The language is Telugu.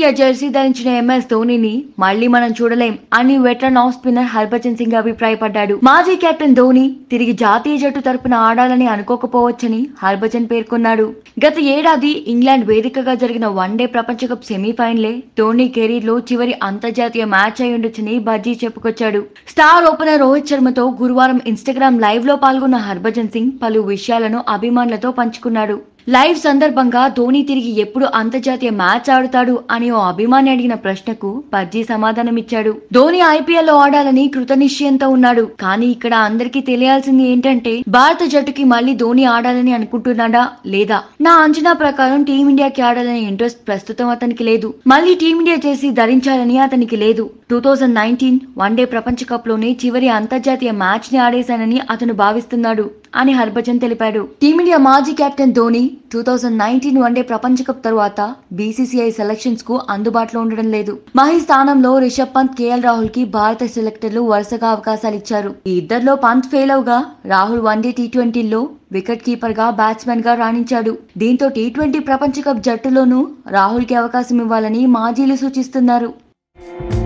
టీమిండియా జెర్సీ ధరించిన ఎంఎస్ ధోనిని మళ్ళీ మనం చూడలేం అని veteran off spinner Harbhajan Singh అభిప్రాయపడ్డాడు మాజీ కెప్టెన్ ధోని తిరిగి జాతీయ జట్టు తరపున ఆడాలని అనుకోకపోవచ్చని హర్భజన్ పేర్కొన్నాడు గత ఏడాది ఇంగ్లాండ్ వేదికగా జరిగిన వన్డే ప్రపంచ కప్ సెమీఫైనలే ధోని కెరీర్ లో చివరి అంతర్జాతీయ మ్యాచ్ అయి ఉండొచ్చని బజ్జీ చెప్పుకొచ్చాడు స్టార్ ఓపెనర్ రోహిత్ శర్మతో గురువారం ఇన్స్టాగ్రామ్ లైవ్ లో పాల్గొన్న హర్భజన్ సింగ్ పలు విషయాలను అభిమానులతో పంచుకున్నాడు లైవ్ సందర్భంగా ధోని తిరిగి ఎప్పుడు అంతర్జాతీయ మ్యాచ్ ఆడుతాడు అని ఓ అభిమాని అడిగిన ప్రశ్నకు బజ్జీ సమాధానమిచ్చాడు ధోని ఐపీఎల్ లో ఆడాలని కృతనిశ్చయంతో ఉన్నాడు కానీ ఇక్కడ అందరికీ తెలియాల్సింది ఏంటంటే భారత జట్టుకి మళ్ళీ ధోని ఆడాలని అనుకుంటున్నాడా లేదా నా అంచనా ప్రకారం టీమిండియాకి ఆడాలనే ఇంట్రెస్ట్ ప్రస్తుతం అతనికి లేదు మళ్ళీ టీమిండియా చేసి ధరించాలని అతనికి లేదు టూ థౌజండ్ నైన్టీన్ వన్డే ప్రపంచ కప్ లోనే చివరి అంతర్జాతీయ మ్యాచ్ ని ఆడేశానని అతను భావిస్తున్నాడు అని హర్భజన్ తెలిపాడు టీమిండియా మాజీ captain Dhoni two thousand nineteen one day ప్రపంచ కప్ తరువాత బీసీసీఐ సెలక్షన్స్ కు అందుబాటులో ఉండడం లేదు మహి స్థానంలో రిషబ్ పంత్ కేఎల్ రాహుల్ కి భారత సెలెక్టర్లు వరుసగా అవకాశాలు ఇచ్చారు ఈ ఇద్దరిలో పంత్ ఫెయిల్ అవగా రాహుల్ వన్డే టీ ట్వంటీలో వికెట్ కీపర్ గా బ్యాట్స్మెన్ గా రాణించాడు దీంతో టీ ట్వంటీ ప్రపంచ కప్ జట్టులోనూ రాహుల్ కి అవకాశం ఇవ్వాలని మాజీలు సూచిస్తున్నారు